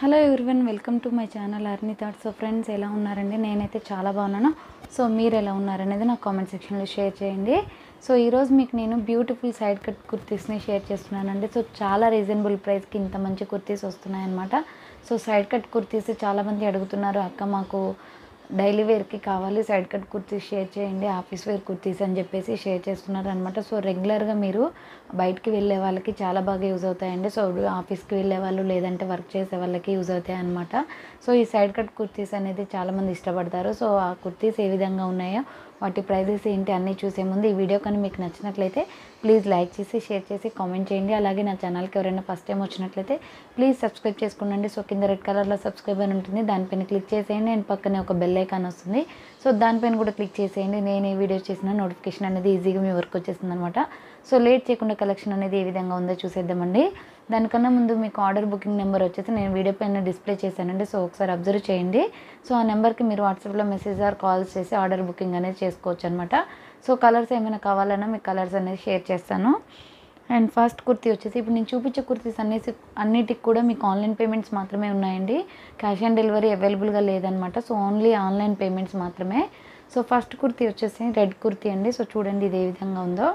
hello everyone welcome to my channel Arni thought so friends ఎలా ఉన్నారండి నేనైతే చాలా బాగున్నాను సో మీరు ఎలా ఉన్నారనేది నాకు కామెంట్ సెక్షన్లో షేర్ చేయండి సో ఈరోజు మీకు నేను బ్యూటిఫుల్ సైడ్ కట్ కుర్తీస్ని షేర్ చేస్తున్నానండి సో చాలా రీజనబుల్ ప్రైస్కి ఇంత మంచి కుర్తీస్ వస్తున్నాయన్నమాట సో సైడ్ కట్ కుర్తీస్ చాలామంది అడుగుతున్నారు అక్క మాకు డైలీ వేర్కి కావాలి సైడ్ కట్ కుర్తీస్ షేర్ చేయండి ఆఫీస్ వేర్ కుర్తీస్ అని చెప్పేసి షేర్ చేస్తున్నారు అనమాట సో రెగ్యులర్గా మీరు బయటికి వెళ్ళే వాళ్ళకి చాలా బాగా యూజ్ అవుతాయండి సో ఆఫీస్కి వెళ్ళే వాళ్ళు లేదంటే వర్క్ చేసే వాళ్ళకి యూజ్ అవుతాయి అనమాట సో ఈ సైడ్ కట్ కుర్తీస్ అనేది చాలామంది ఇష్టపడతారు సో ఆ కుర్తీస్ ఏ విధంగా ఉన్నాయో వాటి ప్రైజెస్ ఏంటి అన్నీ చూసే ముందు ఈ వీడియో కానీ మీకు నచ్చినట్లయితే ప్లీజ్ లైక్ చేసి షేర్ చేసి కామెంట్ చేయండి అలాగే నా ఛానల్కి ఎవరైనా ఫస్ట్ టైం వచ్చినట్లయితే ప్లీజ్ సబ్స్క్రైబ్ చేసుకోండి సో కింద రెడ్ కలర్లో సబ్స్క్రైబ్ అని ఉంటుంది దానిపైన క్లిక్ చేసేయండి అండ్ పక్కనే ఒక బెల్ ఐకాన్ వస్తుంది సో దానిపైన కూడా క్లిక్ చేసేయండి నేను ఏ వీడియో చేసిన నోటిఫికేషన్ అనేది ఈజీగా మీ వర్క్ వచ్చేస్తుంది అనమాట సో లేట్ చేయకుండా కలెక్షన్ అనేది ఏ విధంగా ఉందో చూసేద్దామండి దానికన్నా ముందు మీకు ఆర్డర్ బుకింగ్ నెంబర్ వచ్చేసి నేను వీడియో పైన డిస్ప్లే చేశానండి సో ఒకసారి అబ్జర్వ్ చేయండి సో ఆ నెంబర్కి మీరు వాట్సాప్లో మెసేజ్ ఆర్ కాల్స్ చేసి ఆర్డర్ బుకింగ్ అనేది చేసుకోవచ్చు అనమాట సో కలర్స్ ఏమైనా కావాలన్నా మీకు కలర్స్ అనేది షేర్ చేస్తాను అండ్ ఫస్ట్ కుర్తీ వచ్చేసి ఇప్పుడు నేను చూపించే కుర్తీస్ అన్నిటి అన్నిటికి కూడా మీకు ఆన్లైన్ పేమెంట్స్ మాత్రమే ఉన్నాయండి క్యాష్ ఆన్ డెలివరీ అవైలబుల్గా లేదనమాట సో ఓన్లీ ఆన్లైన్ పేమెంట్స్ మాత్రమే సో ఫస్ట్ కుర్తీ వచ్చేసి రెడ్ కుర్తీ అండి సో చూడండి ఇది ఏ విధంగా ఉందో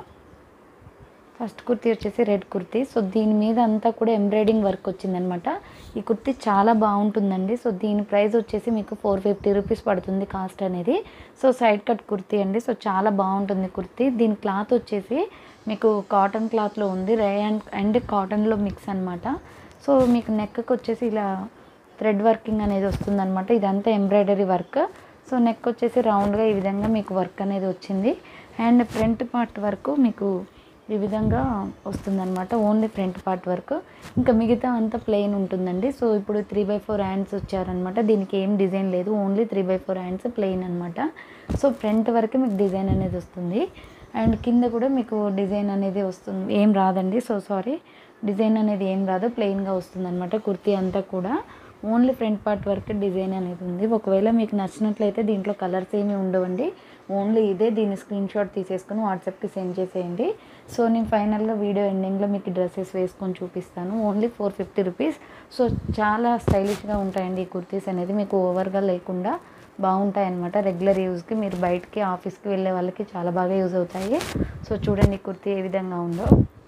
ఫస్ట్ కుర్తీ వచ్చేసి రెడ్ కుర్తీ సో దీని మీద అంతా కూడా ఎంబ్రాయిడింగ్ వర్క్ వచ్చిందనమాట ఈ కుర్తీ చాలా బాగుంటుందండి సో దీని ప్రైస్ వచ్చేసి మీకు ఫోర్ ఫిఫ్టీ రూపీస్ పడుతుంది కాస్ట్ అనేది సో సైడ్ కట్ కుర్తీ అండి సో చాలా బాగుంటుంది కుర్తీ దీని క్లాత్ వచ్చేసి మీకు కాటన్ క్లాత్లో ఉంది రేయన్ అండ్ కాటన్లో మిక్స్ అనమాట సో మీకు నెక్కి వచ్చేసి ఇలా థ్రెడ్ వర్కింగ్ అనేది వస్తుందన్నమాట ఇదంతా ఎంబ్రాయిడరీ వర్క్ సో నెక్ వచ్చేసి రౌండ్గా ఈ విధంగా మీకు వర్క్ అనేది వచ్చింది అండ్ ఫ్రంట్ పార్ట్ వరకు మీకు ఈ విధంగా వస్తుందన్నమాట ఓన్లీ ఫ్రంట్ పార్ట్ వరకు ఇంకా మిగతా అంతా ప్లెయిన్ ఉంటుందండి సో ఇప్పుడు త్రీ బై ఫోర్ హ్యాండ్స్ వచ్చారనమాట దీనికి ఏం డిజైన్ లేదు only three by four hands plain అనమాట సో ఫ్రంట్ వరకు మీకు డిజైన్ అనేది వస్తుంది అండ్ కింద కూడా మీకు డిజైన్ అనేది వస్తుంది ఏం రాదండి సో సారీ డిజైన్ అనేది ఏం రాదు ప్లెయిన్గా వస్తుంది అనమాట కుర్తీ అంతా కూడా ఓన్లీ ఫ్రంట్ పార్ట్ వరకు డిజైన్ అనేది ఉంది ఒకవేళ మీకు నచ్చినట్లయితే దీంట్లో కలర్స్ ఏమీ ఉండవండి ఓన్లీ ఇదే దీన్ని స్క్రీన్ షాట్ తీసేసుకొని వాట్సాప్కి సెండ్ చేసేయండి సో నేను ఫైనల్గా వీడియో ఎండింగ్లో మీకు డ్రెస్సెస్ వేసుకొని చూపిస్తాను only four fifty rupees so చాలా స్టైలిష్గా ఉంటాయండి ఈ కుర్తీస్ అనేది మీకు ఓవర్గా లేకుండా బాగుంటాయి అన్నమాట రెగ్యులర్ యూస్కి మీరు బయటికి ఆఫీస్కి వెళ్ళే వాళ్ళకి చాలా బాగా యూజ్ అవుతాయి సో చూడండి ఈ కుర్తీ ఏ విధంగా ఉందో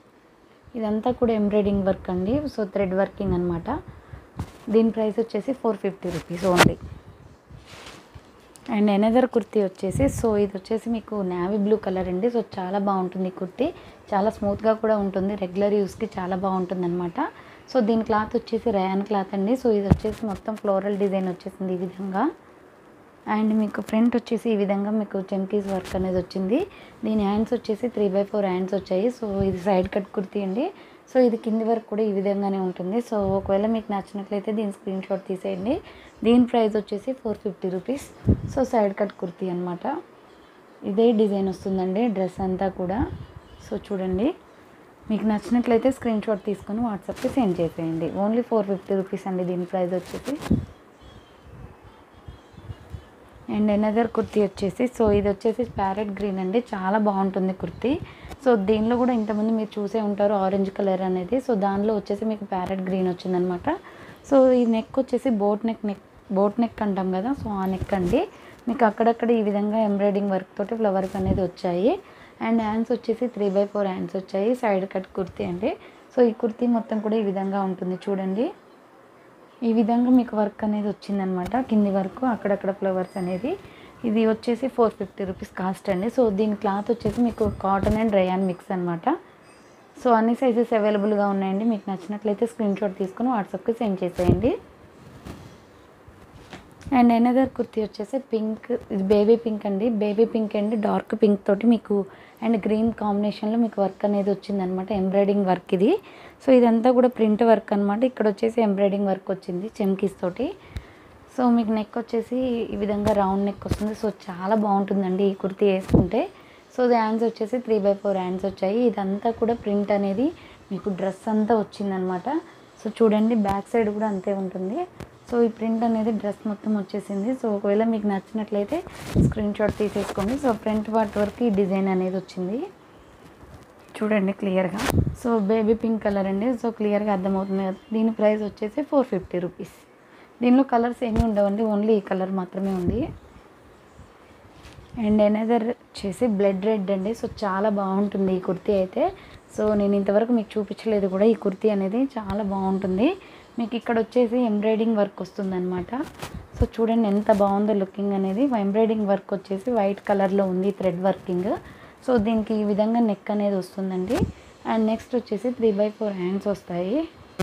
ఇదంతా కూడా ఎంబ్రాయిడింగ్ వర్క్ అండి సో థ్రెడ్ వర్కింగ్ అనమాట దీని ప్రైస్ వచ్చేసి four fifty rupees only and another kurti వచ్చేసి సో ఇది వచ్చేసి మీకు నావీ బ్లూ కలర్ అండి సో చాలా బాగుంటుంది ఈ కుర్తీ చాలా స్మూత్గా కూడా ఉంటుంది రెగ్యులర్ యూస్కి చాలా బాగుంటుంది అనమాట సో దీని క్లాత్ వచ్చేసి రయాన్ క్లాత్ అండి సో ఇది వచ్చేసి మొత్తం ఫ్లోరల్ డిజైన్ వచ్చేసింది ఈ విధంగా అండ్ మీకు ఫ్రంట్ వచ్చేసి ఈ విధంగా మీకు చెంకీస్ వర్క్ అనేది వచ్చింది దీని హ్యాండ్స్ వచ్చేసి త్రీ బై ఫోర్ హ్యాండ్స్ వచ్చాయి సో ఇది సైడ్ కట్ కుర్తీ అండి సో ఇది కింది వరకు కూడా ఈ విధంగానే ఉంటుంది సో ఒకవేళ మీకు నచ్చినట్లయితే దీని స్క్రీన్ షాట్ తీసేయండి దీని ప్రైస్ వచ్చేసి four fifty rupees so side cut kurti అనమాట ఇదే డిజైన్ వస్తుందండి డ్రెస్ అంతా కూడా సో చూడండి మీకు నచ్చినట్లయితే స్క్రీన్ షాట్ తీసుకొని వాట్సాప్కి సెండ్ చేసేయండి ఓన్లీ ఫోర్ ఫిఫ్టీ రూపీస్ అండి దీని ప్రైస్ వచ్చేసి అండ్ ఎనదర్ కుర్తీ వచ్చేసి సో ఇది వచ్చేసి ప్యారెట్ గ్రీన్ అండి చాలా బాగుంటుంది కుర్తీ సో దీనిలో కూడా ఇంతమంది మీరు చూసే ఉంటారు ఆరెంజ్ కలర్ అనేది సో దానిలో వచ్చేసి మీకు ప్యారెట్ గ్రీన్ వచ్చిందనమాట సో ఈ నెక్ వచ్చేసి boat neck neck boat neck అంటాం కదా సో ఆ నెక్ అండి మీకు అక్కడక్కడ ఈ విధంగా ఎంబ్రాయిడింగ్ వర్క్ తోటి ఫ్లవర్స్ అనేది వచ్చాయి అండ్ హ్యాండ్స్ వచ్చేసి త్రీ బై ఫోర్ హ్యాండ్స్ వచ్చాయి సైడ్ కట్ కుర్తీ అండి సో ఈ కుర్తీ మొత్తం కూడా ఈ విధంగా ఉంటుంది చూడండి ఈ విధంగా మీకు వర్క్ అనేది వచ్చిందనమాట కింది వరకు అక్కడక్కడ ఫ్లవర్స్ అనేది ఇది వచ్చేసి ఫోర్ ఫిఫ్టీ రూపీస్ కాస్ట్ అండి సో దీని క్లాత్ వచ్చేసి మీకు కాటన్ అండ్ డ్రయాన్ మిక్స్ అనమాట సో అన్ని సైజెస్ అవైలబుల్గా ఉన్నాయండి మీకు నచ్చినట్లయితే స్క్రీన్ షాట్ తీసుకొని వాట్సాప్కి సెండ్ చేసేయండి అండ్ ఎనదర్ కుర్తీ వచ్చేసి పింక్ ఇది బేబీ పింక్ అండి బేబీ పింక్ అండి డార్క్ పింక్ తోటి మీకు అండ్ గ్రీన్ కాంబినేషన్లో మీకు వర్క్ అనేది వచ్చిందనమాట ఎంబ్రాయిడింగ్ వర్క్ ఇది సో ఇదంతా కూడా ప్రింట్ వర్క్ అనమాట ఇక్కడ వచ్చేసి ఎంబ్రాయిడింగ్ వర్క్ వచ్చింది చెమ్కీస్ తోటి సో మీకు నెక్ వచ్చేసి ఈ విధంగా రౌండ్ నెక్ వస్తుంది సో చాలా బాగుంటుందండి ఈ కుర్తీ వేసుకుంటే సో హ్యాండ్స్ వచ్చేసి త్రీ బై ఫోర్ హ్యాండ్స్ వచ్చాయి ఇదంతా కూడా ప్రింట్ అనేది మీకు డ్రెస్ అంతా వచ్చిందనమాట సో చూడండి బ్యాక్ సైడ్ కూడా అంతే ఉంటుంది సో ఈ ప్రింట్ అనేది డ్రెస్ మొత్తం వచ్చేసింది సో ఒకవేళ మీకు నచ్చినట్లయితే స్క్రీన్ షాట్ తీసేసుకోండి సో ఫ్రంట్ పార్ట్ వరకు ఈ డిజైన్ అనేది వచ్చింది చూడండి క్లియర్గా సో బేబీ పింక్ కలర్ అండి సో క్లియర్గా అర్థమవుతుంది కదా దీని ప్రైస్ వచ్చేసి ఫోర్ ఫిఫ్టీ రూపీస్ దీనిలో కలర్స్ ఏమీ ఉండవండి ఓన్లీ ఈ కలర్ మాత్రమే ఉంది అండ్ ఎనదర్ వచ్చేసి బ్లడ్ రెడ్ అండి సో చాలా బాగుంటుంది ఈ కుర్తీ అయితే సో నేను ఇంతవరకు మీకు చూపించలేదు కూడా ఈ కుర్తీ అనేది చాలా బాగుంటుంది మీకు ఇక్కడ వచ్చేసి ఎంబ్రాయిడింగ్ వర్క్ వస్తుందన్నమాట సో చూడండి ఎంత బాగుందో లుకింగ్ అనేది ఎంబ్రాయిడింగ్ వర్క్ వచ్చేసి వైట్ కలర్లో ఉంది థ్రెడ్ వర్కింగ్ సో దీనికి ఈ విధంగా నెక్ అనేది వస్తుందండి అండ్ నెక్స్ట్ వచ్చేసి త్రీ బై ఫోర్ హ్యాండ్స్ వస్తాయి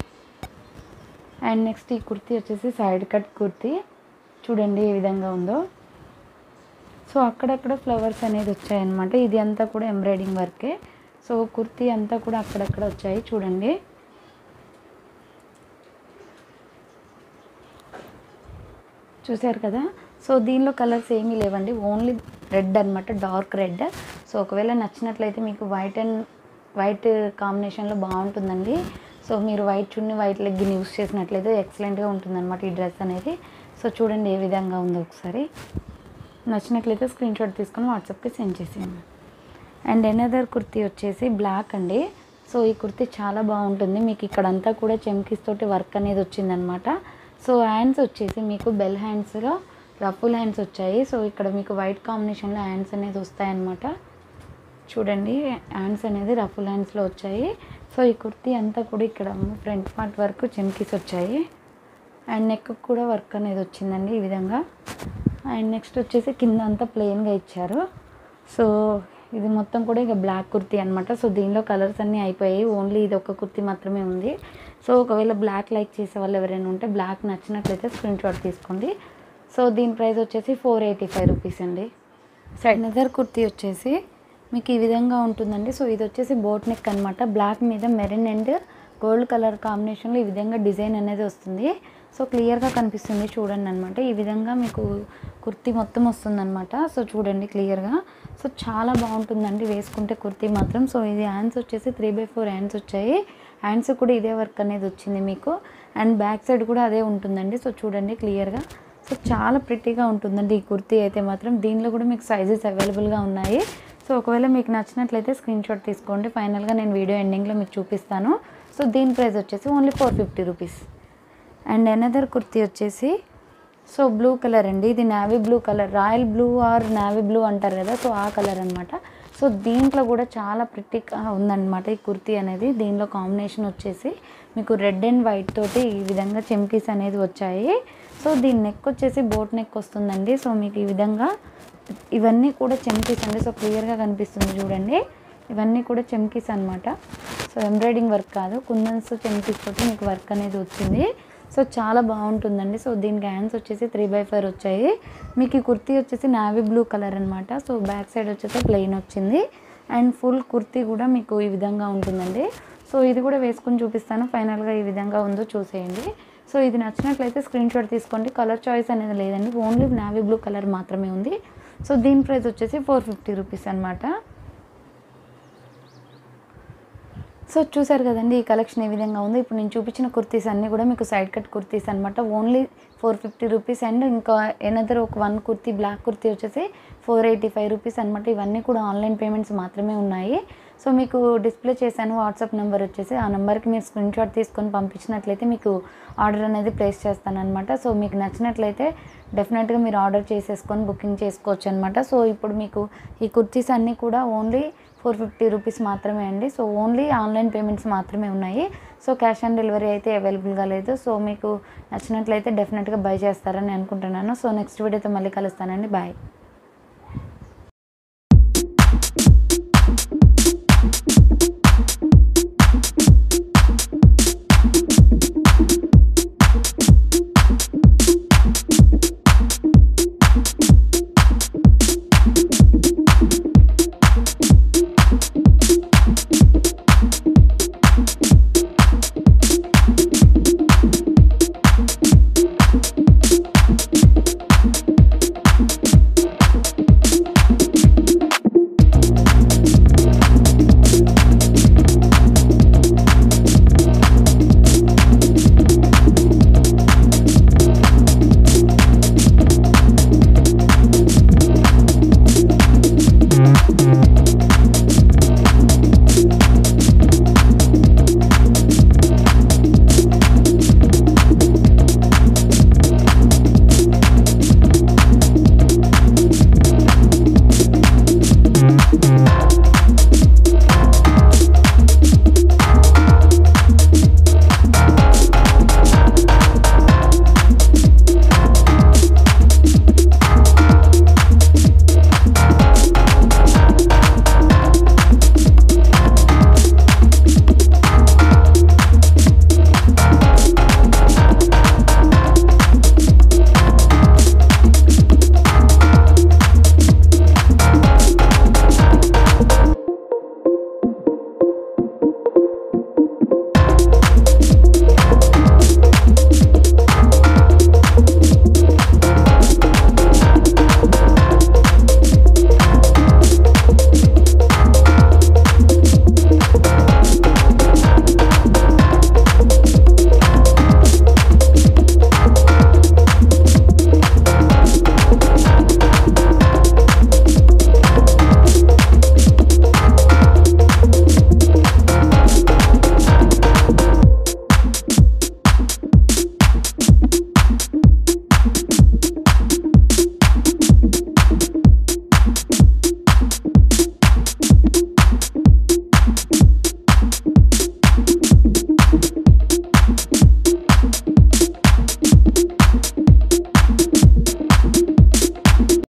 అండ్ నెక్స్ట్ ఈ కుర్తీ వచ్చేసి సైడ్ కట్ కుర్తీ చూడండి ఏ విధంగా ఉందో సో అక్కడక్కడ ఫ్లవర్స్ అనేది వచ్చాయన్నమాట ఇది అంతా కూడా ఎంబ్రాయిడింగ్ వర్కే సో కుర్తీ అంతా కూడా అక్కడక్కడ వచ్చాయి చూడండి చూశారు కదా సో దీనిలో కలర్స్ ఏమీ లేవండి ఓన్లీ రెడ్ అనమాట డార్క్ రెడ్ సో ఒకవేళ నచ్చినట్లయితే మీకు వైట్ అండ్ వైట్ కాంబినేషన్లో బాగుంటుందండి సో మీరు వైట్ చున్ని వైట్ లెగ్గిన్ యూస్ చేసినట్లయితే ఎక్సలెంట్గా ఉంటుందన్నమాట ఈ డ్రెస్ అనేది సో చూడండి ఏ విధంగా ఉందో ఒకసారి నచ్చినట్లయితే స్క్రీన్ షాట్ తీసుకొని వాట్సాప్కి సెండ్ చేసేయండి అండ్ ఎనదర్ కుర్తీ వచ్చేసి బ్లాక్ అండి సో ఈ కుర్తీ చాలా బాగుంటుంది మీకు ఇక్కడంతా కూడా చెమ్కీస్ తోటి వర్క్ అనేది వచ్చిందనమాట సో హ్యాండ్స్ వచ్చేసి మీకు బెల్ హ్యాండ్స్లో రఫుల్ హ్యాండ్స్ వచ్చాయి సో ఇక్కడ మీకు వైట్ కాంబినేషన్లో హ్యాండ్స్ అనేది వస్తాయన్నమాట చూడండి హ్యాండ్స్ అనేది రఫుల్ హ్యాండ్స్లో వచ్చాయి సో ఈ కుర్తీ అంతా కూడా ఇక్కడ ఫ్రంట్ పార్ట్ వరకు చెమ్కీస్ వచ్చాయి అండ్ నెక్ కూడా వర్క్ అనేది వచ్చిందండి ఈ విధంగా అండ్ నెక్స్ట్ వచ్చేసి కింద అంతా ప్లెయిన్గా ఇచ్చారు సో ఇది మొత్తం కూడా ఇక బ్లాక్ కుర్తీ అనమాట సో దీనిలో కలర్స్ అన్నీ అయిపోయాయి ఓన్లీ ఇది ఒక కుర్తీ మాత్రమే ఉంది సో ఒకవేళ బ్లాక్ లైక్ చేసే వాళ్ళు ఎవరైనా ఉంటే బ్లాక్ నచ్చినట్లయితే స్క్రీన్ షాట్ తీసుకోండి సో దీని ప్రైస్ వచ్చేసి ఫోర్ ఎయిటీ ఫైవ్ రూపీస్ అండి సైడ్ నజర్ కుర్తీ వచ్చేసి మీకు ఈ విధంగా ఉంటుందండి సో ఇది వచ్చేసి బోట్ నెక్ అనమాట బ్లాక్ మీద మెరిన్ అండ్ గోల్డ్ కలర్ కాంబినేషన్లో ఈ విధంగా డిజైన్ అనేది వస్తుంది సో క్లియర్గా కనిపిస్తుంది చూడండి అనమాట ఈ విధంగా మీకు కుర్తీ మొత్తం వస్తుందన్నమాట సో చూడండి క్లియర్గా సో చాలా బాగుంటుందండి వేసుకుంటే కుర్తీ మాత్రం సో ఇది హ్యాండ్స్ వచ్చేసి త్రీ బై ఫోర్ హ్యాండ్స్ వచ్చాయి హ్యాండ్స్ కూడా ఇదే వర్క్ అనేది వచ్చింది మీకు అండ్ బ్యాక్ సైడ్ కూడా అదే ఉంటుందండి సో చూడండి క్లియర్గా సో చాలా ప్రిటీగా ఉంటుందండి ఈ కుర్తీ అయితే మాత్రం దీనిలో కూడా మీకు సైజెస్ అవైలబుల్గా ఉన్నాయి సో ఒకవేళ మీకు నచ్చినట్లయితే స్క్రీన్ షాట్ తీసుకోండి ఫైనల్గా నేను వీడియో ఎండింగ్లో మీకు చూపిస్తాను సో దీని ప్రైస్ వచ్చేసి only four fifty rupees and another kurti వచ్చేసి సో బ్లూ కలర్ అండి ఇది navy blue colour royal blue or navy blue అంటారు కదా సో ఆ కలర్ అనమాట సో దీంట్లో కూడా చాలా ప్రిటిక్ ఉందన్నమాట ఈ కుర్తీ అనేది దీనిలో కాంబినేషన్ వచ్చేసి మీకు రెడ్ అండ్ వైట్ తోటి ఈ విధంగా చెమ్కీస్ అనేది వచ్చాయి సో దీని నెక్ వచ్చేసి బోట్ నెక్ వస్తుందండి సో మీకు ఈ విధంగా ఇవన్నీ కూడా చెమ్కీస్ అండి సో క్లియర్గా కనిపిస్తుంది చూడండి ఇవన్నీ కూడా చెమ్కీస్ అనమాట సో ఎంబ్రాయిడింగ్ వర్క్ కాదు కుందన్స్ చెమ్కీస్ తోటి మీకు వర్క్ అనేది వచ్చింది సో చాలా బాగుంటుందండి సో దీనికి హ్యాండ్స్ వచ్చేసి త్రీ బై ఫైవ్ వచ్చాయి మీకు ఈ కుర్తీ వచ్చేసి నావీ బ్లూ కలర్ అనమాట సో బ్యాక్ సైడ్ వచ్చేసి ప్లెయిన్ వచ్చింది అండ్ ఫుల్ కుర్తీ కూడా మీకు ఈ విధంగా ఉంటుందండి సో ఇది కూడా వేసుకొని చూపిస్తాను ఫైనల్గా ఈ విధంగా ఉందో చూసేయండి సో ఇది నచ్చినట్లయితే స్క్రీన్ షాట్ తీసుకోండి కలర్ చాయిస్ అనేది లేదండి ఓన్లీ నావీ బ్లూ కలర్ మాత్రమే ఉంది సో దీని ప్రైస్ వచ్చేసి ఫోర్ ఫిఫ్టీ రూపీస్ అనమాట సో చూసారు కదండి ఈ కలెక్షన్ ఏ విధంగా ఉందో ఇప్పుడు నేను చూపించిన కుర్తీస్ అన్నీ కూడా మీకు సైడ్ కట్ కుర్తీస్ అనమాట only four fifty rupees and ఇంకా ఎనదర్ ఒక వన్ కుర్తీ బ్లాక్ కుర్తీ వచ్చేసి ఫోర్ ఎయిటీ ఫైవ్ రూపీస్ అనమాట ఇవన్నీ కూడా ఆన్లైన్ పేమెంట్స్ మాత్రమే ఉన్నాయి సో మీకు డిస్ప్లే చేశాను వాట్సాప్ నెంబర్ వచ్చేసి ఆ నెంబర్కి మీరు స్క్రీన్ షాట్ తీసుకొని పంపించినట్లయితే మీకు ఆర్డర్ అనేది ప్లేస్ చేస్తానమాట సో మీకు నచ్చినట్లయితే డెఫినెట్గా మీరు ఆర్డర్ చేసేసుకొని బుకింగ్ చేసుకోవచ్చు అనమాట సో ఇప్పుడు మీకు ఈ కుర్తీస్ అన్నీ కూడా ఓన్లీ ఫోర్ ఫిఫ్టీ రూపీస్ మాత్రమే అండి సో ఓన్లీ ఆన్లైన్ పేమెంట్స్ మాత్రమే ఉన్నాయి సో క్యాష్ ఆన్ డెలివరీ అయితే అవైలబుల్గా లేదు సో మీకు నచ్చినట్లయితే డెఫినెట్గా బై చేస్తారని అనుకుంటున్నాను సో నెక్స్ట్ వీడియోతో మళ్ళీ కలుస్తానండి బాయ్